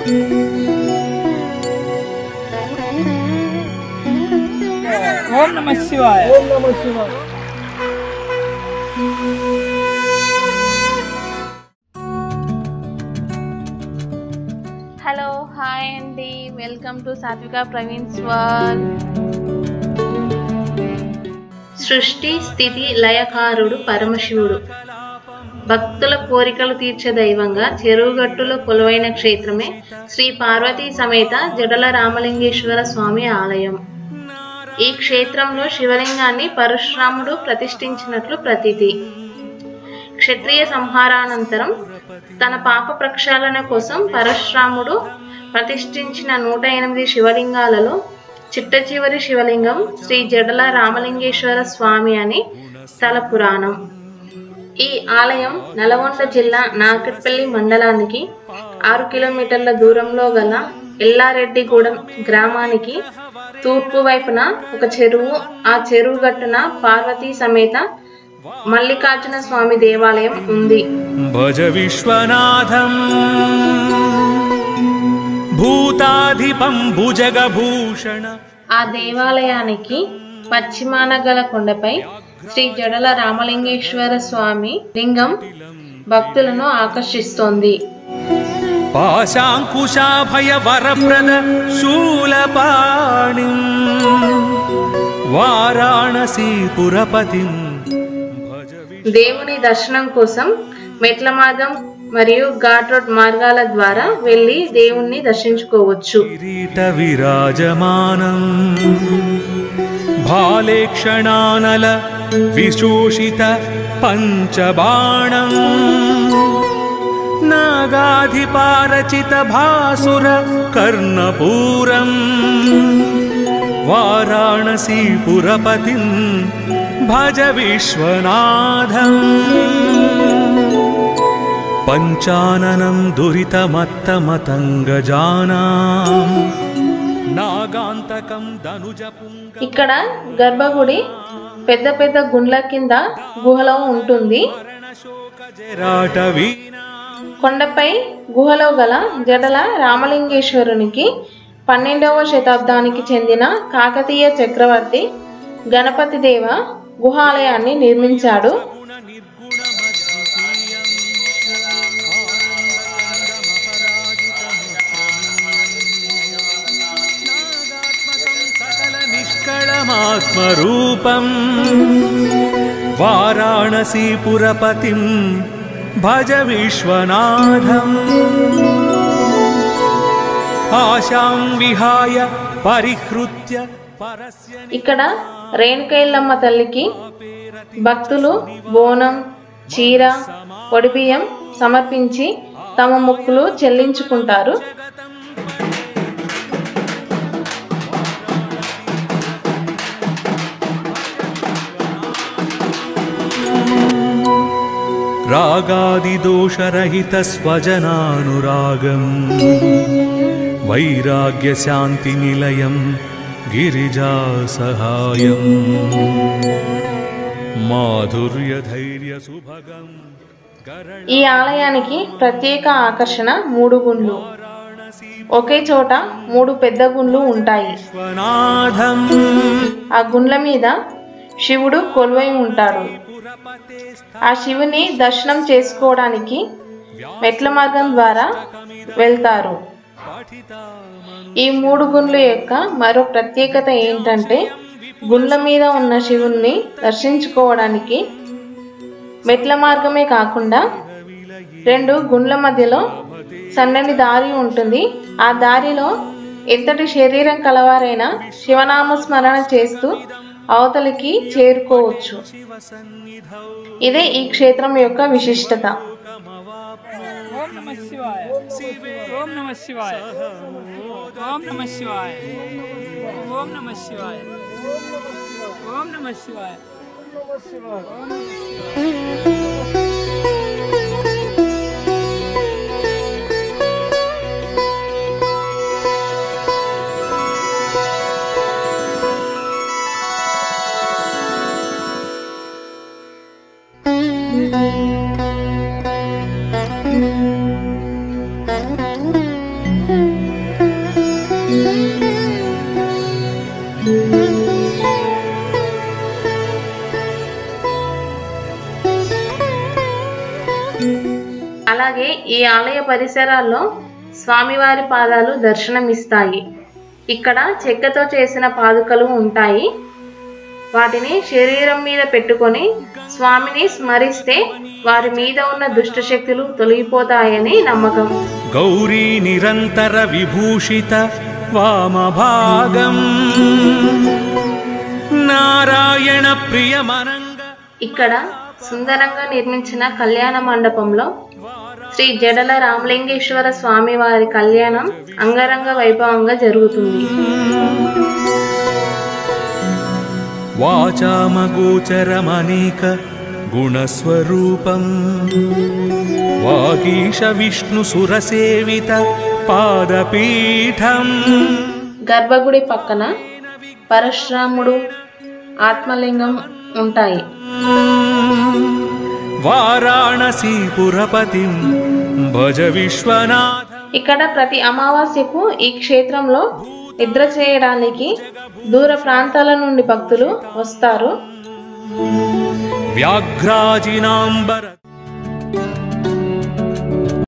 ఓం నమ శివాయ ఓం నమ శివాయ హలో హాయ్ అండి welcome to Satvika Praveen's world సృష్టి స్థితి లయకారుడు పరమశివుడు భక్తుల కోరికలు తీర్చే దైవంగా చెరువుగట్టులో కొలువైన క్షేత్రమే శ్రీ పార్వతీ సమేత జడల రామలింగేశ్వర స్వామి ఆలయం ఈ క్షేత్రంలో శివలింగాన్ని పరశురాముడు ప్రతిష్ఠించినట్లు ప్రతీతి క్షత్రియ సంహారానంతరం తన పాప ప్రక్షాళన కోసం పరశురాముడు ప్రతిష్ఠించిన నూట ఎనిమిది శివలింగాలలో చిట్ట చివరి శివలింగం శ్రీ జడల రామలింగేశ్వర స్వామి అని స్థల పురాణం ఈ ఆలయం నల్గొండ జిల్లా నాగట్పల్లి మండలానికి ఆరు కిలోమీటర్ల దూరంలో గల ఎల్లారెడ్డిగూడెం గ్రామానికి తూర్పు వైపున ఒక చెరువు ఆ చెరువు గట్టున పార్వతీ సమేత మల్లికార్జున స్వామి దేవాలయం ఉంది భజ విశ్వనాథం భూతాధిపం భుజగభూషణ ఆ దేవాలయానికి పశ్చిమాన గల కొండపై శ్రీ జడల రామలింగేశ్వర స్వామి లింగం భక్తులను ఆకర్షిస్తోంది పాశాంకుశాభయ వరప్రద శూలపాణి వారాణసీపురపతిం భజ దేవుని దర్శనం కోసం మెట్ల మార్గం మరియు ఘాట్ రోడ్ మార్గాల ద్వారా వెళ్లి దేవుణ్ణి దర్శించుకోవచ్చు కిరీట విరాజమానం భాలేక్షణానల విశోషిత పంచబాణం నాగాధిపారచిత భాసుర కర్ణపూరం వారాణసీపురపతిం భజ విశ్వనాథం పంచాననం దురితమత్తమతంగజానా నాగాంతకం ధనుజపుంగ ఇక్కడ గర్భగుడి పెద్ద పెద్ద గుండ్ల కింద గుహలో ఉంటుంది జరాట వీణా కొండపై గుహలో గల జడల రామలింగేశ్వరునికి పన్నెండవ శతాబ్దానికి చెందిన కాకతీయ చక్రవర్తి గణపతి దేవ గుహాలయాన్ని నిర్మించాడు సకల నిష్కళమాత్మరూపం వారాణసీపురపతిం భజ విశ్వనాథం ఆశాం విహాయ పరిహృత్య పరస్య ఇక్కడ రేణుకైల్లమ్మ తల్లికి భక్తులు బోనం చీర పొడిబియ్యం సమర్పించి తమ మొక్కులు చెల్లించుకుంటారు रागादिदोषरहितस्वजनानुरागम् वैराग्यशान्तिनिलयं गिरिजासहायम् माधुर्यधैर्यसुभगम् ఈ ఆలయానికి ప్రత్యేక ఆకర్షణ మూడు గుండ్లు ఒకే చోట మూడు పెద్ద గుండ్లు ఉంటాయి విశ్వనాథం ఆ గుండ్ల మీద శివుడు కొలువై ఉంటాడు ఆ శివుని దర్శనం చేసుకోవడానికి మెట్ల మార్గం ద్వారా వెళ్తారు ఈ మూడు గుండ్ల యొక్క మరో ప్రత్యేకత ఏంటంటే గుండ్ల మీద ఉన్న శివుణ్ణి దర్శించుకోవడానికి మెట్ల మార్గమే కాకుండా రెండు గుండ్ల మధ్యలో సన్నని దారి ఉంటుంది ఆ దారిలో ఎంతటి శరీరం కలవారైనా శివనామ స్మరణ చేస్తూ అవతలికి చేరుకోవచ్చు ఇదే ఈ క్షేత్రం యొక్క విశిష్టత ఓం నమ శివాయ ఓం నమ శివాయ ఓం నమ శివాయ ఓం నమ శివాయ ఓం నమ శివాయ Thank you. అలాగే ఈ ఆలయ పరిసరాల్లో స్వామివారి పాదాలు దర్శనమిస్తాయి ఇక్కడ చెక్కతో చేసిన పాదుకలు ఉంటాయి వాటిని శరీరం మీద పెట్టుకొని స్వామిని స్మరిస్తే వారి మీద ఉన్న దుష్టశక్తులు తొలగిపోతాయని నమ్మకం గౌరీ నిరంతర విభూషిత వామభాగం నారాయణ ప్రియమనంగ ఇక్కడ సుందరంగా నిర్మించిన కళ్యాణ మండపంలో శ్రీ జడల రామలింగేశ్వర స్వామి వారి కళ్యాణం అంగరంగ వైభవంగా జరుగుతుంది వాచామగోచరమనేక గుణస్వరూపం వాగీశ విష్ణు సురసేవిత పాదపీఠం గర్భగుడి పక్కన పరశురాముడు ఆత్మలింగం ఉంటాయి వారాణసీపురపతిం భజ విశ్వనాథ ఇక్కడ ప్రతి అమావాస్యకు ఈ క్షేత్రంలో నిద్ర చేయడానికి దూర ప్రాంతాల నుండి భక్తులు వస్తారు వ్యాఘ్రాజినాంబర